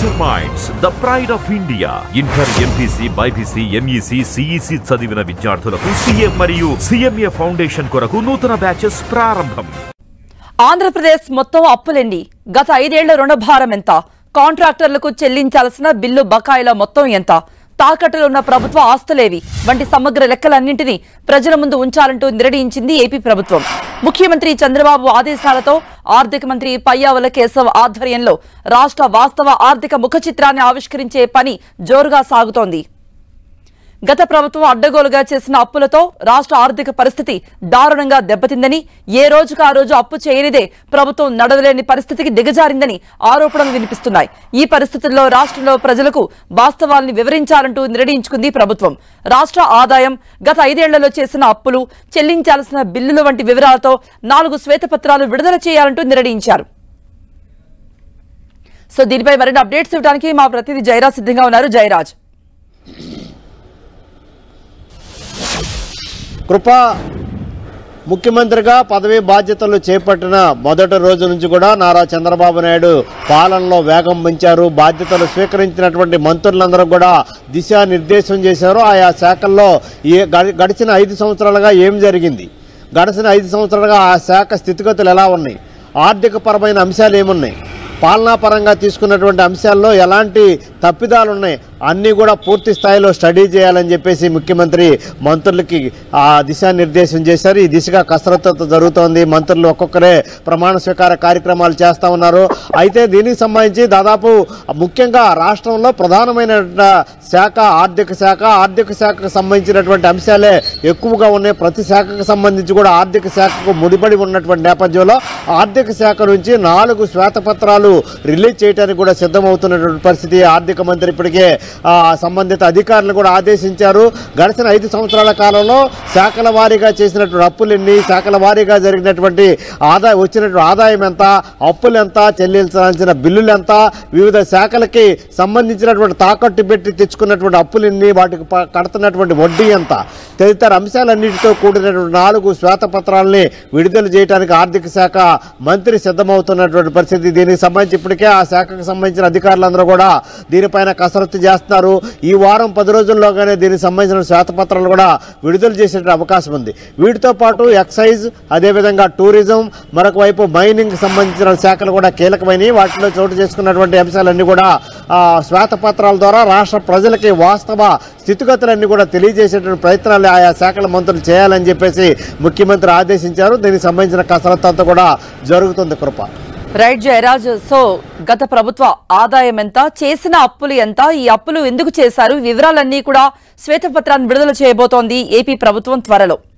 master Minds the pride of India inter MPC BiPC MEC CEC చదివిన విద్యార్థులకు CM మరియు CMA foundation కొరకు నూతన బ్యాచెస్ ప్రారంభం ఆంధ్రప్రదేశ్ మొత్తం అప్పులెండి గత ఐదేళ్ల రుణభారం ఎంత కాంట్రాక్టర్లకు చెల్లించాల్సిన బిల్లు బకాయిల మొత్తం ఎంత తాకట్టులో ఉన్న ప్రభుత్వ ఆస్తులేవి వంటి సమగ్ర లెక్కలన్నింటినీ ప్రజల ముందు ఉంచాలంటూ నిర్ణయించింది ఏపీ ప్రభుత్వం ముఖ్యమంత్రి చంద్రబాబు ఆదేశాలతో ఆర్థిక మంత్రి పయ్యావుల కేశవ్ ఆధ్వర్యంలో రాష్ట్ర వాస్తవ ఆర్థిక ముఖ చిత్రాన్ని ఆవిష్కరించే పని జోరుగా సాగుతోంది గత ప్రభుత్వం అడ్డగోలుగా చేసిన అప్పులతో రాష్ట్ర ఆర్థిక పరిస్థితి దారుణంగా దెబ్బతిందని ఏ రోజుకు ఆ రోజు అప్పు చేయనిదే ప్రభుత్వం నడవలేని పరిస్థితికి దిగజారిందని ఆరోపణలు వినిపిస్తున్నాయి ఈ పరిస్థితుల్లో రాష్ట్రంలో ప్రజలకు వాస్తవాల్ని వివరించాలంటూ నిర్ణయించుకుంది ప్రభుత్వం రాష్ట్ర ఆదాయం గత ఐదేళ్లలో చేసిన అప్పులు చెల్లించాల్సిన బిల్లుల వంటి వివరాలతో నాలుగు శ్వేతపత్రాలు విడుదల చేయాలంటూ నిర్ణయించారు సో దీనిపై మరిన్ని అప్డేట్స్ ఇవ్వడానికి మా ప్రతినిధి జయరాజ్ సిద్ధంగా ఉన్నారు జయరాజ్ కృప ముఖ్యమంత్రిగా పదవీ బాధ్యతలు చేపట్టిన మొదటి రోజు నుంచి కూడా నారా చంద్రబాబు నాయుడు పాలనలో వేగం పెంచారు బాధ్యతలు స్వీకరించినటువంటి మంత్రులందరూ కూడా దిశానిర్దేశం చేశారు ఆయా శాఖల్లో ఏ గడి- గడిచిన ఐదు సంవత్సరాలుగా ఏం జరిగింది గడిచిన ఐదు సంవత్సరాలుగా ఆ శాఖ స్థితిగతులు ఎలా ఉన్నాయి ఆర్థిక పరమైన అంశాలు ఏమున్నాయి పాలనాపరంగా తీసుకున్నటువంటి అంశాల్లో ఎలాంటి తప్పిదాలు ఉన్నాయి అన్నీ కూడా పూర్తి స్థాయిలో స్టడీ చేయాలని చెప్పేసి ముఖ్యమంత్రి మంత్రులకి ఆ దిశానిర్దేశం చేశారు ఈ దిశగా కసరత్తు జరుగుతోంది మంత్రులు ఒక్కొక్కరే ప్రమాణ స్వీకార కార్యక్రమాలు చేస్తూ ఉన్నారు అయితే దీనికి సంబంధించి దాదాపు ముఖ్యంగా రాష్ట్రంలో ప్రధానమైన శాఖ ఆర్థిక శాఖ ఆర్థిక శాఖకు సంబంధించినటువంటి అంశాలే ఎక్కువగా ఉన్నాయి ప్రతి శాఖకు సంబంధించి కూడా ఆర్థిక శాఖకు ముడిపడి ఉన్నటువంటి నేపథ్యంలో ఆర్థిక శాఖ నుంచి నాలుగు శ్వేతపత్రాలు రిలీజ్ చేయడానికి కూడా సిద్ధమవుతున్నటువంటి పరిస్థితి ఆర్థిక మంత్రి ఇప్పటికే ఆ, సంబంధిత అధికారులు కూడా ఆదేశించారు గడిచిన ఐదు సంవత్సరాల కాలంలో శాఖల వారీగా చేసినటువంటి అప్పులు ఎన్ని శాఖల వారీగా జరిగినటువంటి ఆదాయం వచ్చినటువంటి ఆదాయం ఎంత అప్పులు ఎంత చెల్లించాల్సిన బిల్లులు ఎంత వివిధ శాఖలకి సంబంధించినటువంటి తాకట్టు పెట్టి తెచ్చుకున్నటువంటి అప్పులు ఎన్ని వాటికి ప- కడుతున్నటువంటి వడ్డీ ఎంత తదితర అంశాలన్నిటితో కూడినటువంటి నాలుగు శ్వేతపత్రాలని విడుదల చేయడానికి ఆర్థిక శాఖ మంత్రి సిద్ధమవుతున్నటువంటి పరిస్థితి దీనికి సంబంధించి ఇప్పటికే ఆ శాఖకు సంబంధించిన అధికారులందరూ కూడా దీనిపైన కసరత్తు చేస్తున్నారు ఈ వారం పది రోజుల్లోగానే దీనికి సంబంధించిన శ్వేతపత్రాలు కూడా విడుదల చేసే అవకాశం ఉంది వీటితో పాటు ఎక్సైజ్ అదేవిధంగా టూరిజం మరొక వైపు మైనింగ్ సంబంధించిన శాఖలు కూడా కీలకమైనవి వాటిలో చోటు చేసుకున్నటువంటి అంశాలన్నీ కూడా ఆ, శ్వేతపత్రాల ద్వారా రాష్ట్ర ప్రజలకి వాస్తవ స్థితిగతులన్నీ కూడా తెలియజేసేటువంటి ప్రయత్నాలు ఆయా శాఖల మంత్రులు చేయాలని చెప్పేసి ముఖ్యమంత్రి ఆదేశించారు దీనికి సంబంధించిన కసరత్తు అంతా కూడా జరుగుతుంది కృప రైట్ జయరాజ్ సో గత ప్రభుత్వ ఆదాయం ఎంత చేసిన అప్పులు ఎంత ఈ అప్పులు ఎందుకు చేశారు ఈ వివరాలన్నీ కూడా శ్వేతపత్రాన్ని విడుదల చేయబోతోంది ఏపీ ప్రభుత్వం త్వరలో